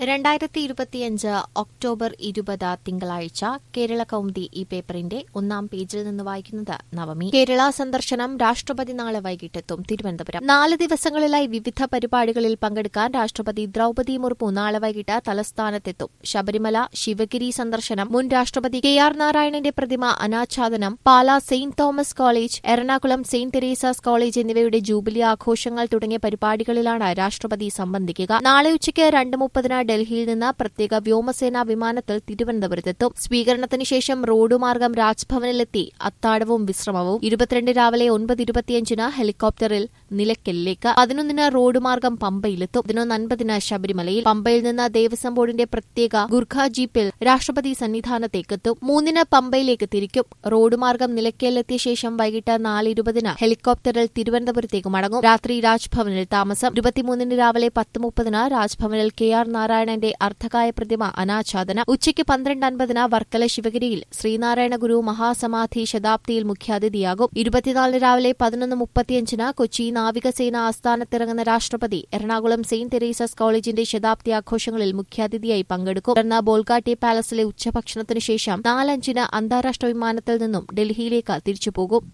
രണ്ടായിരത്തി ഇരുപത്തിയഞ്ച് ഒക്ടോബർ ഇരുപത് തിങ്കളാഴ്ച കേരള കൗമുദി ഈ പേപ്പറിന്റെ ഒന്നാം പേജിൽ നിന്ന് വായിക്കുന്നത് നവമി കേരള സന്ദർശനം രാഷ്ട്രപതി നാളെ വൈകിട്ടെത്തും തിരുവനന്തപുരം നാല് ദിവസങ്ങളിലായി വിവിധ പരിപാടികളിൽ പങ്കെടുക്കാൻ രാഷ്ട്രപതി ദ്രൌപദി മുർമു നാളെ വൈകിട്ട് തലസ്ഥാനത്തെത്തും ശബരിമല ശിവഗിരി സന്ദർശനം മുൻ രാഷ്ട്രപതി കെ ആർ നാരായണന്റെ പ്രതിമ അനാച്ഛാദനം Pala Saint Thomas College Ernakulam Saint Teresa's College എന്നിവയുടെ ജൂബിലി ആഘോഷങ്ങൾ തുടങ്ങിയ പരിപാടികളിലാണ് രാഷ്ട്രപതി സംബന്ധിക്കുക നാളെ ഉച്ചയ്ക്ക് രണ്ട് മുപ്പതിന് ഡൽഹിയിൽ നിന്ന് പ്രത്യേക വ്യോമസേനാ വിമാനത്തിൽ തിരുവനന്തപുരത്തെത്തും സ്വീകരണത്തിന് ശേഷം റോഡ് മാർഗം രാജ്ഭവനിലെത്തി അത്താഴവും വിശ്രമവും ഇരുപത്തിരണ്ട് രാവിലെ ഒൻപത് ഇരുപത്തിയഞ്ചിന് ഹെലികോപ്റ്ററിൽ നിലയ്ക്കലിലേക്ക് പതിനൊന്നിന് റോഡ് മാർഗം പമ്പയിലെത്തും പതിനൊന്ന് അൻപതിന് ശബരിമലയിൽ പമ്പയിൽ നിന്ന് ദേവസ്വം ബോർഡിന്റെ പ്രത്യേക ഗുർഖ ജീപ്പിൽ രാഷ്ട്രപതി സന്നിധാനത്തേക്കെത്തും മൂന്നിന് പമ്പയിലേക്ക് തിരിക്കും റോഡ് മാർഗം നിലയ്ക്കലിലെത്തിയ ശേഷം വൈകിട്ട് നാല് ഇരുപതിന് ഹെലികോപ്റ്ററിൽ തിരുവനന്തപുരത്തേക്ക് മടങ്ങും രാത്രി രാജ്ഭവനിൽ താമസം ഇരുപത്തിമൂന്നിന് രാവിലെ പത്ത് മുപ്പതിന് രാജ്ഭവനിൽ കെ ആർ നാരായണന്റെ അർദ്ധകായ പ്രതിമ അനാച്ഛാദനം ഉച്ചയ്ക്ക് പന്ത്രണ്ട് അൻപതിന് വർക്കല ശിവഗിരിയിൽ ശ്രീനാരായണ ഗുരു മഹാസമാധി ശതാബ്ദിയിൽ മുഖ്യാതിഥിയാകും ഇരുപത്തിനാലിന് രാവിലെ പതിനൊന്ന് മുപ്പത്തിയഞ്ചിന് കൊച്ചി നാവികസേന ആസ്ഥാനത്തിറങ്ങുന്ന രാഷ്ട്രപതി എറണാകുളം സെയിന്റ് തെരേസസ് കോളേജിന്റെ ശതാബ്ദി ആഘോഷങ്ങളിൽ മുഖ്യാതിഥിയായി പങ്കെടുക്കും തുടർന്ന് ബോൾഗാട്ടി പാലസിലെ ഉച്ചഭക്ഷണത്തിനു ശേഷം നാലഞ്ചിന് അന്താരാഷ്ട്ര വിമാനത്തിൽ നിന്നും ഡൽഹിയിലേക്ക് തിരിച്ചുപോകും